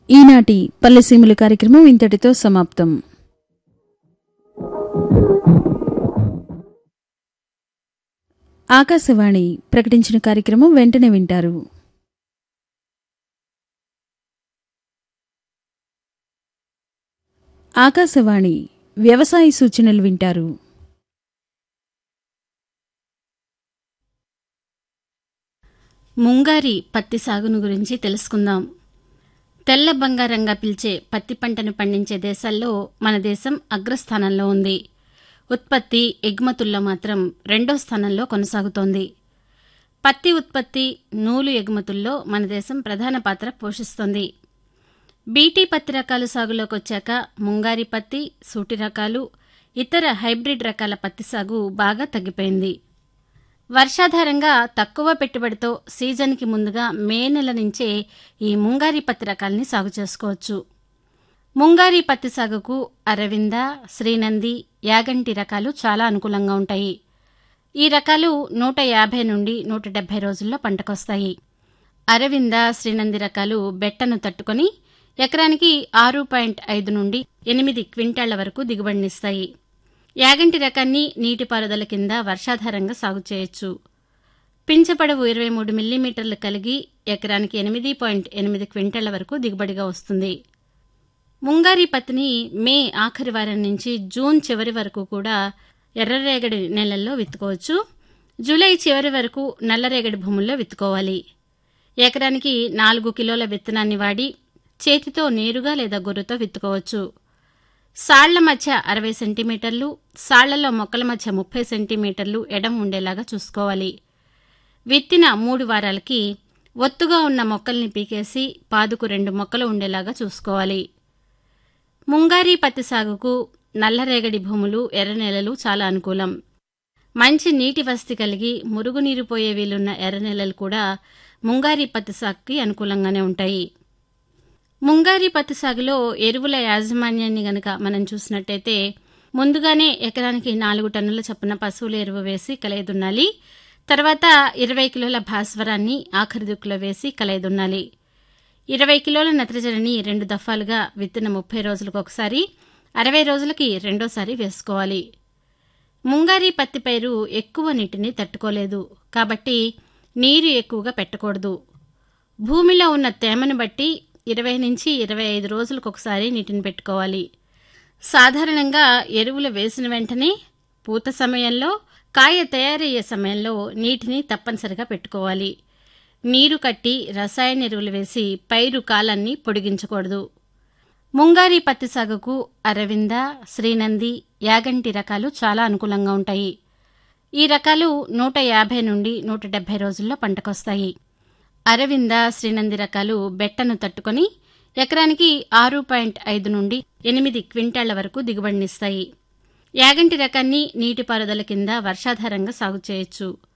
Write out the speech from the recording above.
ఈనాటి పల్లెసీముల కార్యక్రమం ఇంతటితో సమాప్తం ఆకాశవాణి ప్రకటించిన కార్యక్రమం వెంటనే వింటారు ఆకాశవాణి వ్యవసాయ సూచనలు వింటారు ముంగారి పత్తి సాగును గురించి తెలుసుకుందాం తెల్ల బంగారంగా పిలిచే పత్తి పంటను పండించే దేశాల్లో మన దేశం అగ్రస్థానంలో ఉంది ఉత్పత్తి ఎగుమతుల్లో మాత్రం రెండో స్థానంలో కొనసాగుతోంది పత్తి ఉత్పత్తి నూలు ఎగుమతుల్లో మన దేశం ప్రధాన పాత్ర పోషిస్తోంది బీటీ పత్తి రకాలు సాగులోకి వచ్చాక ముంగారి పత్తి సూటి రకాలు ఇతర హైబ్రిడ్ రకాల పత్తి సాగు బాగా తగ్గిపోయింది వర్షాధారంగా తక్కువ పెట్టుబడితో సీజన్కి ముందుగా మే నెల నుంచే ఈ ముంగారి పత్తి రకాల్ని సాగు చేసుకోవచ్చు ముంగారి పత్తి సాగుకు అరవింద శ్రీనంది యాగంటి రకాలు చాలా అనుకూలంగా ఉంటాయి ఈ రకాలు నూట యాభై నుండి నూట డెబ్బై రోజుల్లో పంటకొస్తాయి అరవింద శ్రీనంది రకాలు బెట్టను తట్టుకొని ఎకరానికి ఆరు పాయింట్ ఐదు నుండి ఎనిమిది క్వింటాళ్ల వరకు దిగుబడినిస్తాయి యాగంటి రకాన్ని నీటిపారుదల కింద వర్షాధారంగా సాగు చేయొచ్చు పింఛపడవు ఇరవై మూడు మిల్లీమీటర్లు కలిగి ఎకరానికి ఎనిమిది పాయింట్ ఎనిమిది క్వింటాళ్ల వరకు దిగుబడిగా వస్తుంది ముంగారి పత్తిని మే ఆఖరి వారం నుంచి జూన్ చివరి వరకు కూడా ఎర్రరేగడి నెలల్లో విత్తుకోవచ్చు జూలై చివరి వరకు నల్లరేగడి భూముల్లో విత్తుకోవాలి ఎకరానికి నాలుగు కిలోల విత్తనాన్ని వాడి చేతితో నేరుగా లేదా గొర్రుతో విత్తుకోవచ్చు సాళ్ల మధ్య అరవై సెంటీమీటర్లు సాళ్లలో మొక్కల మధ్య ముప్పై సెంటీమీటర్లు ఎడం ఉండేలాగా చూసుకోవాలి విత్తిన మూడు వారాలకి ఒత్తుగా ఉన్న మొక్కల్ని పీకేసి పాదుకు రెండు మొక్కలు ఉండేలాగా చూసుకోవాలి ముంగారీ పత్తి సాగుకు నల్లరేగడి భూములు ఎర్ర నేలలు చాలా అనుకూలం మంచి నీటి వసతి కలిగి మురుగునీరు పోయే వీలున్న ఎర్ర నేలలు కూడా ముంగారీ పత్తి సాగుకి అనుకూలంగానే ఉంటాయి ముంగారీ పత్తి సాగులో ఎరువుల యాజమాన్యాన్ని గనక మనం చూసినట్టయితే ముందుగానే ఎకరానికి నాలుగు టన్నుల చొప్పున పశువుల ఎరువు వేసి కలయదున్నాలి తర్వాత ఇరవై కిలోల భాస్వరాన్ని ఆఖరి దుక్కులో వేసి కలయదున్నాలి ఇరవై కిలోల నత్రజనిని రెండు దఫాలుగా విత్తిన ముప్పై రోజులకు ఒకసారి అరవై రోజులకి రెండోసారి వేసుకోవాలి ముంగారీ పత్తి పైరు ఎక్కువ నీటిని తట్టుకోలేదు కాబట్టి నీరు ఎక్కువగా పెట్టకూడదు భూమిలో ఉన్న తేమను బట్టి ఇరవై నుంచి ఇరవై ఐదు రోజులకు ఒకసారి నీటిని పెట్టుకోవాలి సాధారణంగా ఎరువులు వేసిన వెంటనే పూత సమయంలో కాయ తయారయ్యే సమయంలో నీటిని తప్పనిసరిగా పెట్టుకోవాలి నీరు కట్టి రసాయన ఎరువులు వేసి పైరు కాలాన్ని పొడిగించకూడదు ముంగారీ పత్తి సాగుకు అరవింద శ్రీనంది యాగంటి రకాలు చాలా అనుకూలంగా ఉంటాయి ఈ రకాలు నూట యాభై నుండి నూట డెబ్బై రోజుల్లో పంటకొస్తాయి అరవింద శ్రీనంది రకాలు బెట్టను తట్టుకొని ఎకరానికి ఆరు పాయింట్ ఐదు నుండి ఎనిమిది క్వింటాళ్ల వరకు దిగుబడినిస్తాయి యాగంటి రకాన్ని నీటిపారుదల కింద వర్షాధారంగా సాగు చేయొచ్చు